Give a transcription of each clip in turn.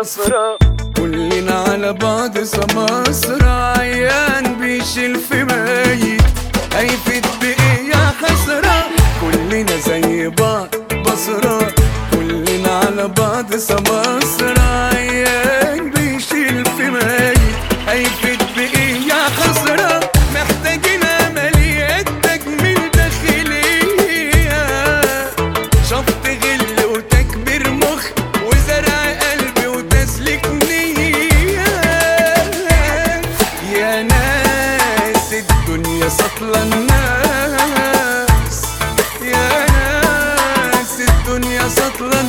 بصرة كلنا على بعض سماسرة عيان بيشيل في ميت هيفيد بإيه يا حسرة كلنا زي بعض بصرة كلنا على بعض سماسرة عيان بيشيل في ميت هيفيد بإيه يا حسرة محتاجين عمليات تجميل داخلية شفط غل وتكبير مخ وزرع قلبي وتسليك نية يا ناس الدنيا سطلة الناس يا ناس الدنيا سطلة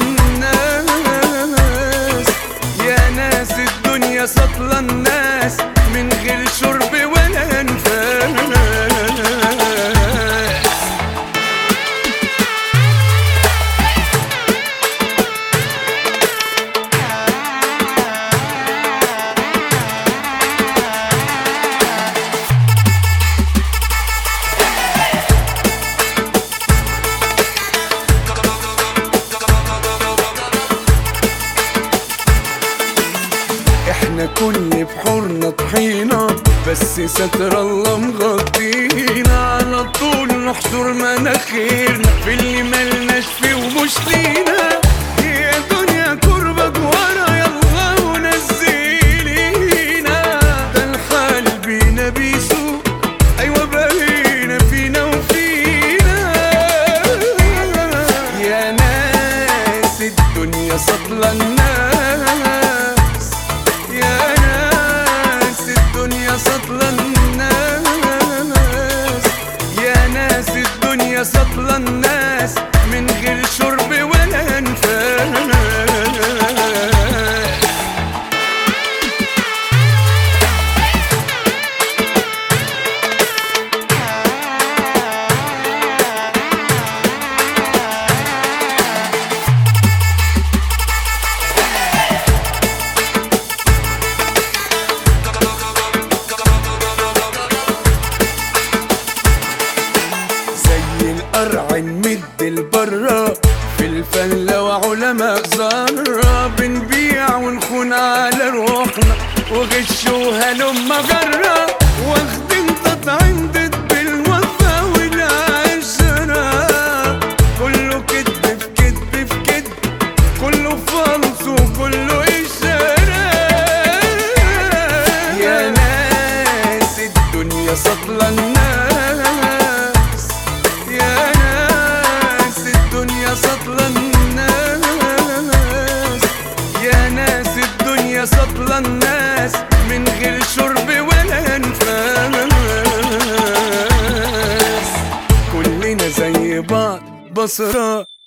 الناس يا ناس الدنيا سطلة الناس من غير شرب ولا انفاس احنا كل بحورنا طحينة بس ستر الله مغطينا على طول نحشر مناخيرنا في اللي ملناش فيه ومش لينا يا دنيا كربك ورا يلا ونزلينا ده الحال بينا بيسوق ايوه بقينا فينا وفينا يا ناس الدنيا سطلة الناس يا ناس الدنيا سطلة الناس يا ناس الدنيا سطلة الناس من غير شرب ولا انفاس زي القرع نمد البرة في الفلة وعلماء ذرة بنبيع ونخون على روحنا وغش وهلم جرة واخدين تطعيم ضد بالوفا والعشرة كله كدب في كدب في كدب كله فلس وكله إشارة يا ناس الدنيا سطلة الناس يا ناس الدنيا سطلة الناس يا ناس الدنيا سطلة الناس من غير شرب ولا انفاس كلنا زي بعض بصرة